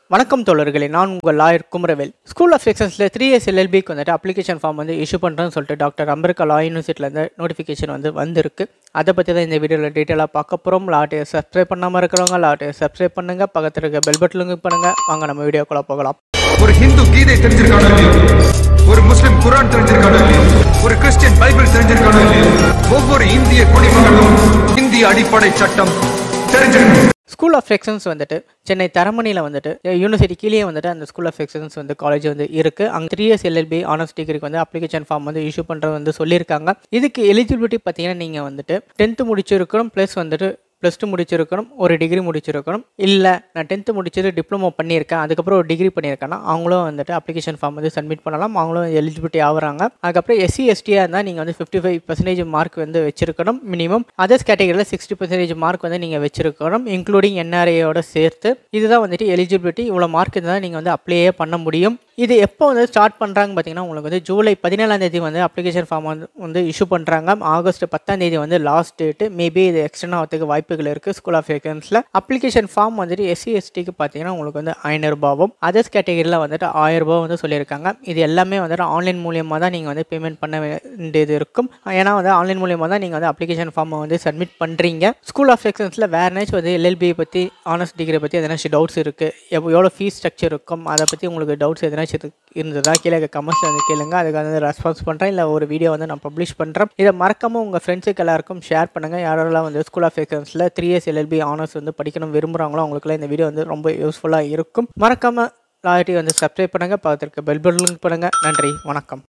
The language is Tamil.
வணக்கம் தோழர்களே நான் உங்கள் லாயர் குமரவேல் ஸ்கூல் ஆஃப் எக்ஸன்ஸில் த்ரீ இயர்ஸ் எல்எல்பிக்கு வந்துட்டு அப்ளிகேஷன் ஃபார்ம் வந்து இஷ்யூ பண்ணுறேன்னு சொல்லிட்டு டாக்டர் அம்பேத்கர் லா யூனிவர்சிட்டிலேருந்து நோட்டிஃபிகேஷன் வந்து வந்திருக்கு அதை பற்றி தான் இந்த வீடியோவில் டீட்டெயிலாக பார்க்க போகிறோம் லாட்டையை சப்ஸ்கிரைப் பண்ணாமல் இருக்கிறவங்க லாட்டையை சப்ஸ்கிரைப் பண்ணுங்கள் பக்கத்தில் இருக்க பெல் பட்டனுங்க பண்ணுங்கள் வாங்க நம்ம வீடியோக்குள்ளே போகலாம் ஒரு ஹிந்து கீதை தெரிஞ்சிருக்கானோ இல்லையோ ஒரு முஸ்லிம் குரான் தெரிஞ்சிருக்கானோ இல்லையோ ஒரு கிறிஸ்டியன் பைபிள் தெரிஞ்சிருக்கானோ இல்லையோ ஒவ்வொரு இந்திய குடிமகனும் இந்திய அடிப்படை சட்டம் தெரிஞ்சிருக்கணும் ஸ்கூல் ஆஃப் எக்ஸன்ஸ் வந்துட்டு சென்னை தரமணியில் வந்துட்டு யூனிவர்சிட்டி கீழே வந்துட்டு அந்த ஸ்கூல் ஆஃப் எக்ஸன்ஸ் வந்து காலேஜ் வந்து இருக்குது அங்கே த்ரீ இயர்ஸ் எல்எல்பி ஆனர்ஸ் டிகிரிக்கு வந்து அப்ளிகேஷன் ஃபார்ம் வந்து இஷ்யூ பண்ணுறது வந்து சொல்லியிருக்காங்க இதுக்கு எலிஜிபிலிட்டி பார்த்தீங்கன்னா நீங்கள் வந்துட்டு டென்த்து முடிச்சிருக்கணும் ப்ளஸ் வந்துட்டு ப்ளஸ் டூ முடிச்சிருக்கணும் ஒரு டிகிரி முடிச்சிருக்கணும் இல்லை நான் டென்த்து முடிச்சது டிப்ளமோ பண்ணியிருக்கேன் அதுக்கப்புறம் ஒரு டிகிரி பண்ணியிருக்கேன்னா அவங்களும் வந்துட்டு அப்ளிகேஷன் ஃபார்ம் வந்து சப்மிட் பண்ணலாம் அவங்களும் எலிஜிபிலிட்டி ஆகுறாங்க அதுக்கப்புறம் எஸ்சி எஸ்டியாக இருந்தால் நீங்கள் வந்து ஃபிஃப்டி ஃபைவ் பர்சன்டேஜ் மார்க் வந்து வச்சிருக்கணும் மினிமம் அதர்ஸ் கேட்டகரியில் சிக்ஸ்டி பர்சன்டேஜ் மார்க் வந்து நீங்கள் வச்சிருக்கணும் இன்க்ளூடிங் என்ஆர்ஏயோட சேர்த்து இதுதான் வந்துட்டு எலிஜிபிலிட்டி இவ்வளோ மார்க் இருந்தால் நீங்கள் வந்து அப்ளையே பண்ண முடியும் இது எப்போ வந்து ஸ்டார்ட் பண்ணுறாங்க பார்த்தீங்கன்னா உங்களுக்கு வந்து ஜூலை பதினேழாம் தேதி வந்து அப்ளிகேஷன் ஃபார்ம் வந்து வந்து இஷ்யூ பண்ணுறாங்க ஆகஸ்ட் பத்தாம் தேதி வந்து லாஸ்ட் டேட்டு மேபி இது எக்ஸ்டெண்ட் ஆகிறதுக்கு வாய்ப்புகள் இருக்குது ஸ்கூல் ஆஃப் வேகன்ஸில் அப்ளிகேஷன் ஃபார்ம் வந்துட்டு எஸ்சி எஸ்டிக்கு பார்த்தீங்கன்னா உங்களுக்கு வந்து ஐநூறுபாவும் அதர்ஸ் கேட்டகரியில் வந்துட்டு ஆயிரம் ரூபாய் வந்து சொல்லியிருக்காங்க இது எல்லாமே வந்துட்டு ஆன்லைன் மூலியமாக தான் நீங்கள் வந்து பேமெண்ட் பண்ண வேண்டியது இருக்கும் ஏன்னா வந்து ஆன்லைன் மூலியமாக தான் நீங்கள் வந்து அப்ளிகேஷன் ஃபார்மை வந்து சப்மிட் பண்ணுறீங்க ஸ்கூல் ஆஃப் எக்ஸன்ஸில் வேறு ஏதாச்சும் வந்து எல்எல்பி பற்றி ஆனர்ஸ் டிகிரி பற்றி எதனாச்சும் டவுட்ஸ் இருக்குது எவ்வளோ எவ்வளோ ஃபீஸ் ஸ்ட்ரக்சர் இருக்கும் அதை பற்றி உங்களுக்கு டவுட்ஸ் எதனாச்சும் இருக்கு- இருந்ததா கீழே கமெண்ட்ஸில் வந்து கேளுங்க அதுக்கு வந்து ரெஸ்பான்ஸ் பண்ணுறேன் இல்லை ஒரு வீடியோ வந்து நான் பப்ளிஷ் பண்ணுறேன் இதை மறக்காமல் உங்கள் ஃப்ரெண்ட்ஸுக்கு எல்லாருக்கும் ஷேர் பண்ணுங்கள் யாரெல்லாம் வந்து ஸ்கூல் ஆஃப் எக்ஸன்ஸில் த்ரீ இயர்ஸ் எல்எல்பி ஆனர்ஸ் வந்து படிக்கணும் விரும்புகிறாங்களோ அவங்களுக்குலாம் இந்த வீடியோ வந்து ரொம்ப யூஸ்ஃபுல்லாக இருக்கும் மறக்காமல் லாயட்டி வந்து சப்ஸ்கிரைப் பண்ணுங்கள் பக்கத்திற்கு பெல் பட்டன் பண்ணுங்கள் நன்றி வணக்கம்